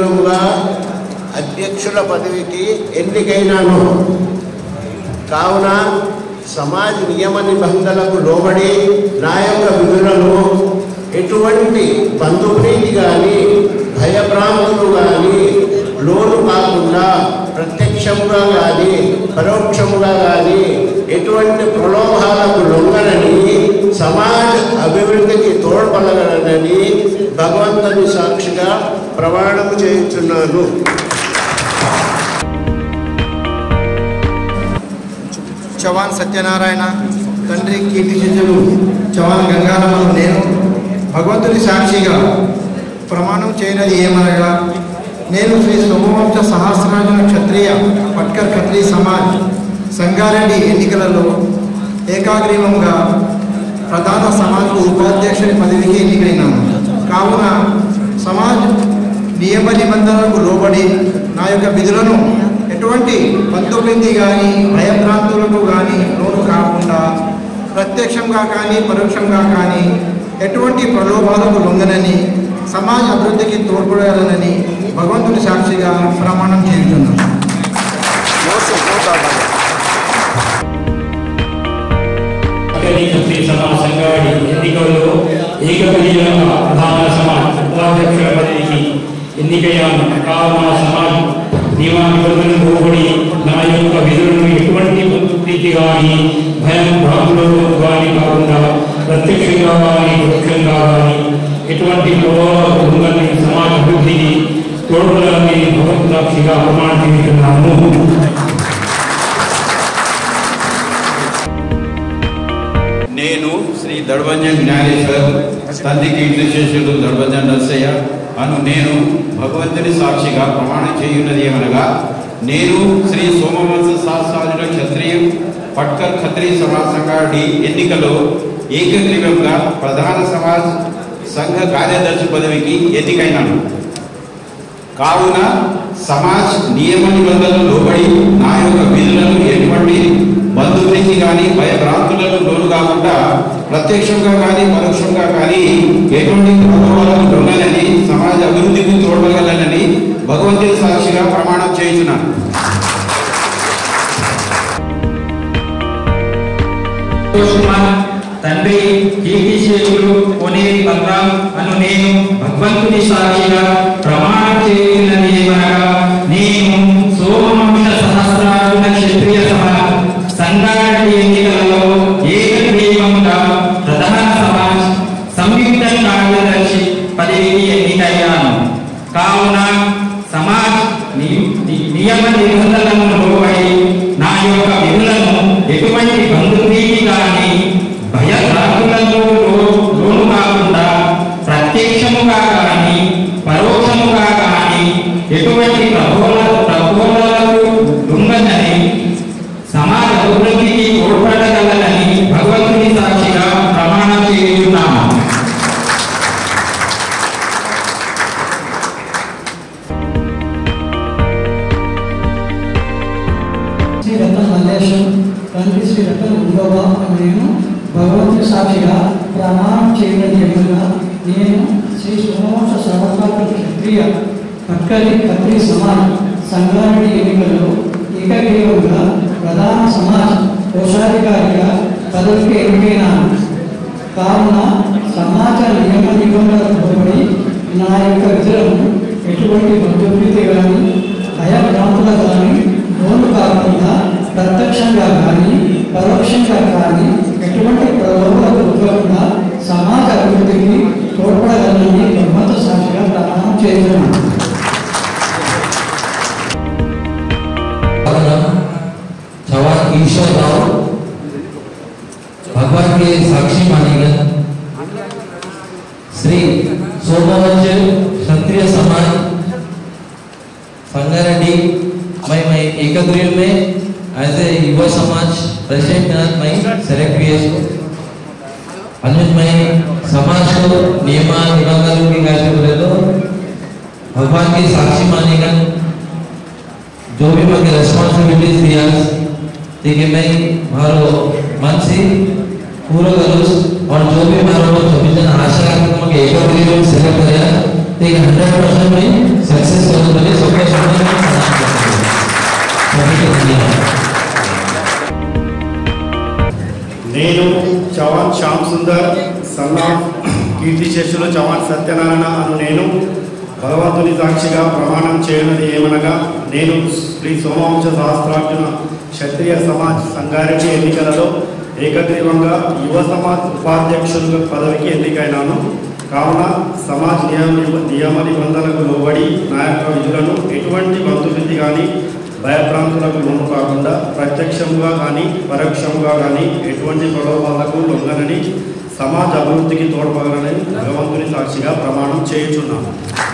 ఏకగ్రీవముగా అధ్యక్షుల పదవికి ఎన్నికైనాను కావున సమాజ నియమ నిబంధనలకు లోబడి నా యొక్క విధులను ఎటువంటి బంధుప్రీతి కానీ భయభ్రాంతులు కానీ లోను కాకుండా ప్రత్యక్షముగా కానీ పరోక్షముగా కానీ ఎటువంటి ప్రలోభాలకు లొంగనని సమాజ అభివృద్ధికి తోడ్పడగలనని భగవంతుని సాక్షిగా ప్రమాణం చేయుచున్నాను చవాన్ సత్యనారాయణ తండ్రి కీర్తి శిష్యులు చవాన్ గంగారామను నేను భగవంతుని సాక్షిగా ప్రమాణం చేయనది ఏమనగా నేను శ్రీ సోమవంశ సహస్రాజన క్షత్రియ పట్కర్ క్షత్రియ సమాజ్ సంగారెడ్డి ఎన్నికలలో ఏకాగ్రీవంగా ప్రధాన సమాజ్ ఉపాధ్యక్షుని పదవికి ఎన్నికైనాను కావున సమాజ్ నియమ నిబంధనలకు లోబడి నా యొక్క విధులను ఎటువంటి బంధుప్రీతి కానీ భయభ్రాంతులకు కానీ లోను కాకుండా ప్రత్యక్షంగా కానీ పరోక్షంగా కానీ ఎటువంటి ప్రలోభాలకు లొంగనని సమాజ అభివృద్ధికి తోడ్పడాలని భగవంతుడి సాక్షిగా ప్రమాణం చేస్తున్నాను అక్కడి క్షత్రియ సమాజ సంఘాడి ఎన్నికల్లో ఏకగ్రీవంగా ప్రధాన సమాజ్ ఉపాధ్యక్షుల పదవికి ఎన్నికయ్యాను కావున సమాజ్ నియమ నిబంధనలకు లోబడి నా యొక్క విధులను ఎటువంటి ప్రీతి కానీ భయం భ్రాంతులకు కానీ కాకుండా ప్రత్యక్షంగా కానీ పరోక్షంగా కానీ ఎటువంటి ప్రభావాలు ఉందని సమాజ అభివృద్ధికి తోడ్పడాలని భగవత్ సాక్షిగా ప్రమాణం చేస్తున్నాను నేను శ్రీ దడబంజన్ జ్ఞానేశ్వర్ తండ్రి కీర్తిశేషుడు దడబంజన్ నరసయ్య అను నేను భగవంతుని సాక్షిగా ప్రమాణం చేయున్నది ఏమనగా నేను శ్రీ సోమవంశ సహస్రాజుల క్షత్రియ పట్కర్ క్షత్రియ సమాజ్ సంఘాడి ఎన్నికలో ఏకగ్రీవంగా ప్రధాన సమాజ్ సంఘ కార్యదర్శి పదవికి ఎన్నికైనాను కావున సమాజ్ నియమ నిబంధనలు లోబడి నా యొక్క విధులను ఎటువంటి బంధుప్రీతి కానీ భయభ్రాంతులను లోను కాకుండా ప్రత్యక్షంగా కానీ పరోక్షంగా కానీ ఎటువంటి ప్రభావాలను దొంగలని సమాజ అభివృద్ధికి తోడగలనని భగవంతుని సాక్షిగా ప్రమాణం చేయించున్నాను కుమార్ తండ్రి కీర్తిశేషులు కొనేరి బలరాం అను నేను భగవంతుని సాక్షిగా ప్రమాణం చేయున్నది ఏమనగా నేను సోమవంశ సహస్రాజుల క్షత్రియ సభ సంగారెడ్డి ఎన్నికలలో ఏకగ్రీవంగా ప్రధాన సమాజ్ సంయుక్త కార్యదర్శి పదవికి ఎన్నికయ్యాను కావున సమాజ్ ని- ని- నియమ నిబంధనలను లోబడి నా యొక్క విధులను ఎటువంటి బంధుప్రీతి కానీ భయభ్రాంతులకు లో- లోను కాకుండా ప్రత్యక్షముగా కానీ పరోక్షముగా కానీ ఎటువంటి ప్రబోధ ప్రబోధనలకు లొంగనని సమాజ అభివృద్ధికి తోడ్పడగలనని భగవంతుని సాక్షిగా ప్రమాణం చేయున్నాము శ్రీ రత్న మల్లేశం తండ్రి శ్రీ రత్న ఉండవ నేను భగవంతుని సాక్షిగా ప్రమాణం చేయడం ఏమన్నా నేను శ్రీ సోమవంశ సర్వకాల క్షత్రియ పక్కలి కత్రి సమాజ్ సంగారెడ్డి ఎన్నికల్లో ఏకగ్రీవంగా ప్రధాన సమాజ్ కోశాధికారిగా పదవికి ఎన్నికైనాను కావున సమాజ నియమ నిబంధనలకు లోబడి నా యొక్క విధులను ఎటువంటి బంధుప్రీతి కానీ భయభ్రాంతుల కానీ లోను కాకుండా ప్రత్యక్షంగా కానీ పరోక్షంగా కానీ ఎటువంటి ప్రలోభాలకు ఉద్యోగంగా సమాజ అభివృద్ధికి తోడ్పడగలని భగవంతు సాక్షిగా ప్రమాణం చేస్తున్నాను जवान ईश्वर राव भगवान के साक्षी मानेगन श्री सोमवंश क्षत्रिय समाज संगारेड्डी मैं मैं एकत्रित में एज ए युवा समाज प्रेसिडेंट मैं सेलेक्ट किए इसको अनुज मैं समाज को नियमा निबंधनों की गाय बोले तो भगवान की साक्षी मानेगन जो भी मुझे रेस्पॉन्सिबिलिटीज दिया ठीक है मैं मारो मन से पूरा करूँ और जो भी मारो चौबीस जन आशा रखते मुझे एक और दिन सेलेक्ट कराया एक हंड्रेड परसेंट में सक्सेस करूँ बोले सबका सुनने में प्रदान करते हैं सभी को धन्यवाद నేను చవాన్ శ్యామ్ సుందర్ సన్ ఆఫ్ కీర్తిశేషులు చవాన్ సత్యనారాయణ అను నేను భగవంతుని సాక్షిగా ప్రమాణం చేయనది ఏమనగా నేను శ్రీ సోమవంశ సహస్రార్జున క్షత్రియ సమాజ్ సంగారెడ్డి ఎన్నికలలో ఏకగ్రీవంగా యువ సమాజ్ ఉపాధ్యక్షుల పదవికి ఎన్నికైనాను కావున సమాజ్ నియమ నియమ నిబంధనలకు లోబడి నా యొక్క విధులను ఎటువంటి బంధువృత్తి కానీ భయభ్రాంతులకు లోను కాకుండా ప్రత్యక్షంగా కానీ పరోక్షంగా కానీ ఎటువంటి ప్రలోభాలకు లొంగనని సమాజ అభివృద్ధికి తోడ్పడనని భగవంతుని సాక్షిగా ప్రమాణం చేయుచున్నాను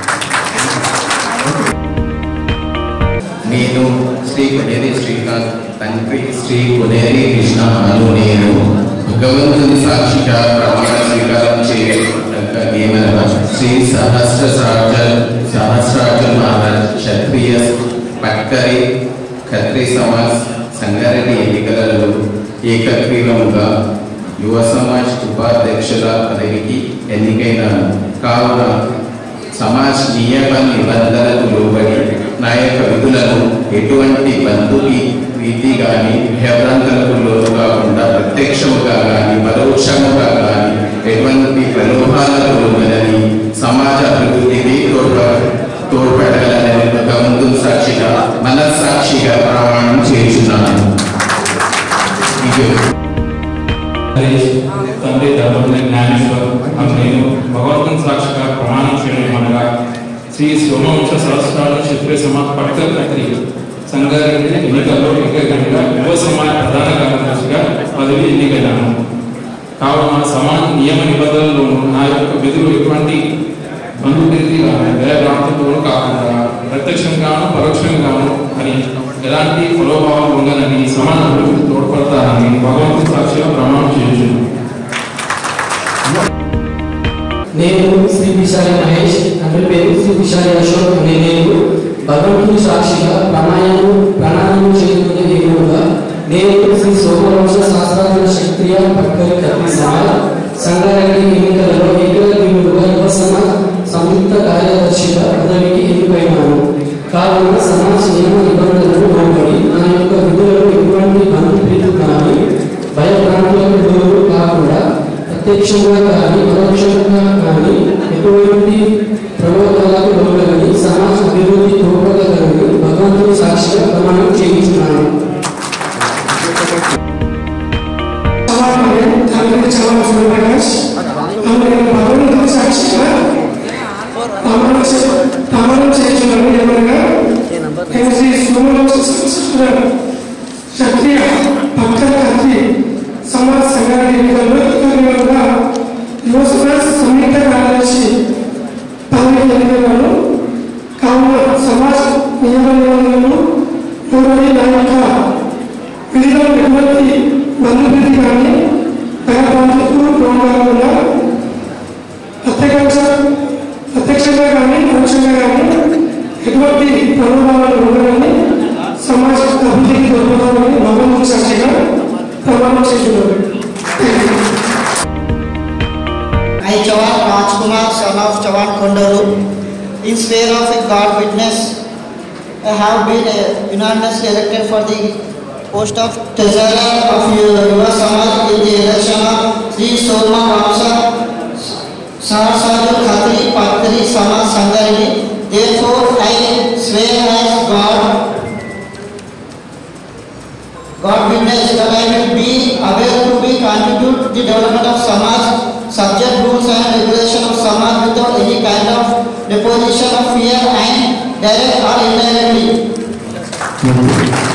నేను శ్రీ కొనేరి శ్రీకాంత్ తండ్రి శ్రీ కొనేరి కృష్ణ అను నేను భగవంతుని సాక్షిగా ప్రమాణ స్వీకారం చేయక నియమన శ్రీ సహస్ర సహస్రార్జ సహస్రార్జున్ మహారాజ్ క్షత్రియ పక్కరి ఖత్రి సమాజ్ సంగారెడ్డి ఎన్నికలలో ఏకగ్రీవముగా యువ సమాజ్ ఉపాధ్యక్షుల పదవికి ఎన్నికైనాను కావున సమాజ్ నియమ నిబంధనలకు లోబడి నా యొక్క విధులను ఎటువంటి బంధుకి ప్రీతి కానీ భయభ్రాంతులకు లోను కాకుండా ప్రత్యక్షముగా కానీ పరోక్షముగా కానీ ఎటువంటి ప్రలోభాలకు లోనని సమాజ అభివృద్ధికి తోడ్ప తోడ్పడగలనని ఒక ముందు సాక్షిగా మనస్సాక్షిగా ప్రమాణం చేస్తున్నాను ఇది హరీష్ తండ్రి ధర్మపురి జ్ఞానేశ్వర్ అని నేను భగవంతుని సాక్షిగా ప్రమాణం చేయడం అనగా శ్రీ సోమవంశ సహస్రాల క్షత్రియ సమాజ్ పట్కర్ కత్రి సంగారెడ్డి ఎన్నికల్లో ఏకగ్రంగా యువ సమాజ్ ప్రధాన కార్యదర్శిగా పదవి ఎన్నికైనాను కావున సమాజ నియమ నిబంధనలను నా యొక్క విధులు ఎటువంటి బంధుప్రీతి కానీ భయభ్రాంతులను కాకుండా ప్రత్యక్షంగాను పరోక్షంగాను అని ఎలాంటి ప్రలోభావాలు ఉండనని సమాజ అభివృద్ధి తోడ్పడతానని భగవంతుని సాక్షిగా ప్రమాణం చేయుచున్నాను నేను శ్రీ విశాలి మహేష్ అంటే పేరు శ్రీ విశాలి అశోక్ అనే నేను భగవంతుని సాక్షిగా ప్రణాయాము ప్రణాయామం చేయకుండా ఏమనగా నేను శ్రీ సోమవంశ శాస్త్రాల క్షత్రియ పక్కరి కర్మి సమాజ్ సంగారెడ్డి ఎన్నికలలో ఏకగ్రీవుడుగా యువ సమాజ్ సంయుక్త కార్యదర్శిగా పదవికి ఎన్నికైనాను కావున సమాజ నియమ నిబంధనలను లోబడి నా యొక్క విధులను ఎటువంటి బంధుప్రీతి కానీ భయభ్రాంతులకు లోను కాకుండా ప్రత్యక్షంగా కానీ పరోక్షంగా కానీ ఎటువంటి ప్రబోధాలకు లోబడి సమాజ అభివృద్ధి తోడ్పడగలని భగవంతుని సాక్షిగా ప్రమాణం చేయించున్నాను చాలా సూర్యప్రకాష్ అందులో భగవంతుని సాక్షిగా ప్రమాణం చే- ప్రమాణం చేస్తున్నాను ఏమనగా నేను శ్రీ సోమవంశ సంస్కృత క్షత్రియ భక్త కత్రి సమాజ సంఘాల ఎన్నికల్లో ఏకగ్రీవంగా యువ సమాజ్ సంయుక్త కార్యదర్శి పదవి ఎన్నికలను కావున సమాజ్ నియమ నిబంధనలను లోబడి నా యొక్క విధిలో ఎటువంటి బంధుప్రీతి కానీ భయభ్రాంతులకు లోనకుండా ప్రత్యక్ష ప్రత్యక్షంగా కానీ పరోక్షంగా కానీ ఎటువంటి ప్రలోభాలను ఉండదని సమాజ అభివృద్ధికి దొరుకుతామని భగవంతుని సాక్షిగా ప్రమాణం చేస్తున్నారు I, Chavan Rajkumar, son of Chavan Kondaru, in sphere of a God witness, I have been uh, unanimously elected for the post of treasurer of Yuva Samaj in the election of Sri Soma Vamsa Sahasraju Khatri Patri Samaj Sangarini. Therefore, I swear as God God witness that I will be aware to be contribute to the development of Samaj, subject rules and regulation of Samaj without any kind of deposition of fear and direct or indirectly.